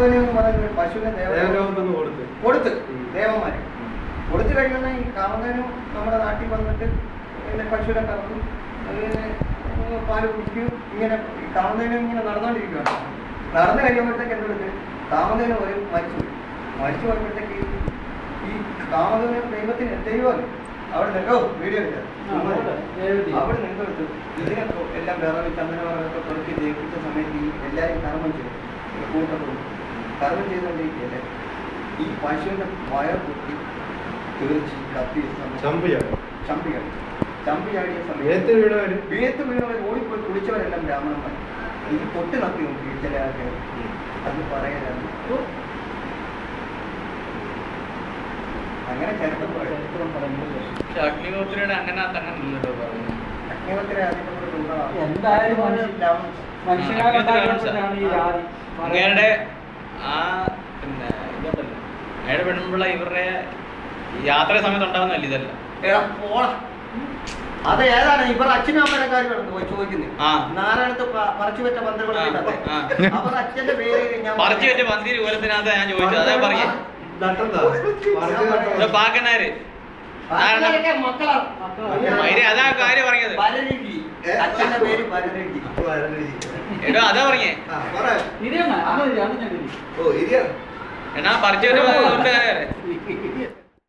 കാമധേനു എന്ന് പറയുന്ന ഒരു പശുവിനെ ദേവലോകം ദേവലോകത്തൊന്ന് കൊടുത്ത് കൊടുത്ത് ദേവന്മാര് കൊടുത്തു കഴിയുന്ന ഈ കാമധേനു നമ്മുടെ നാട്ടിൽ വന്നിട്ട് ഇങ്ങനെ പശുവിനെ കറക്കും അതിന് പാല് കുടിക്കും ഇങ്ങനെ ഈ കാമധേനു ഇങ്ങനെ നടന്നുകൊണ്ടിരിക്കുകയാണ് നടന്നു കഴിയുമ്പോഴത്തേക്ക് എന്തെടുത്ത് കാമധേനു ഒരു മരിച്ചു പോയി. മരിച്ചു പോയപ്പോഴത്തേക്ക് ഈ- ഈ കാമധേനു ദൈവത്തിന് ദൈവമല്ലേ അവിടെ നിൽക്കോ വീഡിയോ ഇല്ല അവിടെ നിന്നെടുത്ത് ഇതിനെ എല്ലാം വിറവ് ചന്ദനമൊക്കെ കൊടുത്ത് ജയിപ്പിച്ച സമയത്ത് ഈ എല്ലാവരും കർമ്മം ചെയ്തു കൂട്ടത്തോട് കർമ്മം ചെയ്തുകൊണ്ടിരിക്കുകയല്ലേ ഈ പശുവിന്റെ വയർ കുത്തി തീർച്ചി കത്തി ചമ്പിയാണ് ചമ്പിയാടി ചമ്പിയാടിയ ഏത്ത് സമയത്ത് വീണവര് വീത്ത് വീണവർ ഓടിപ്പോയി കുളിച്ചവരെല്ലാം ബ്രാഹ്മണന്മാർ ഇത് തൊട്ട് നത്തി നോക്കി ചില ആൾക്കാർ അത് പറയാനാണ് അങ്ങനെ ചരിത്രം പറയും പക്ഷെ അഗ്നിഹോത്രിയുടെ അങ്ങനെ അങ്ങനെ ഇല്ലല്ലോ പറഞ്ഞു അഗ്നിഹോത്രി അതിന്റെ കൂടെ ഉള്ളതാണ്. എന്തായാലും അതുപോലെ മനുഷ്യ- ലാഭം. മനുഷ്യനാണ് ഉണ്ടാക്കിയപ്പോഴാണ് ഈ ജാതി അങ്ങയുടെ ആ പിന്നെ ഇതുണ്ടല്ലോ അയാളുടെ പെണ്ണുമ്പിള്ള ഇവരുടെ യാത്ര സമയത്ത് ഉണ്ടാകുന്നല്ല ഇതല്ല എടാ, പോടാ. അത് ഏതാണ് ഇവർ അച്ഛനും അമ്മയുടെ കാര്യമാണ് പോയി ചോദിക്കുന്നത് ആ. നാരായണത്ത് പ- പറിച്ചു വെച്ച പന്തകൾ ആ, ആ. അവർ അച്ഛന്റെ പേര് ഞാൻ പറിച്ചു വെച്ച പന്തിരി മൂലത്തിനകത്ത് ഞാൻ ചോദിച്ചത് അതാ പറഞ്ഞേ നട്ടന്താ ഇത് പാക്കനാര് അച്ഛനൊക്കെ മക്കളാ മൈരെ അതാ കാര്യം പറഞ്ഞത് വരരുചി അച്ഛന്റെ പേര് വരരുചി എടോ അതാ പറഞ്ഞേ ഇരിയണ്ണ അത് അത് ഞാൻ ഇരി. ഓ ഇരിയാണ് എന്നാ പറിച്ചു വെച്ച പന്തിരി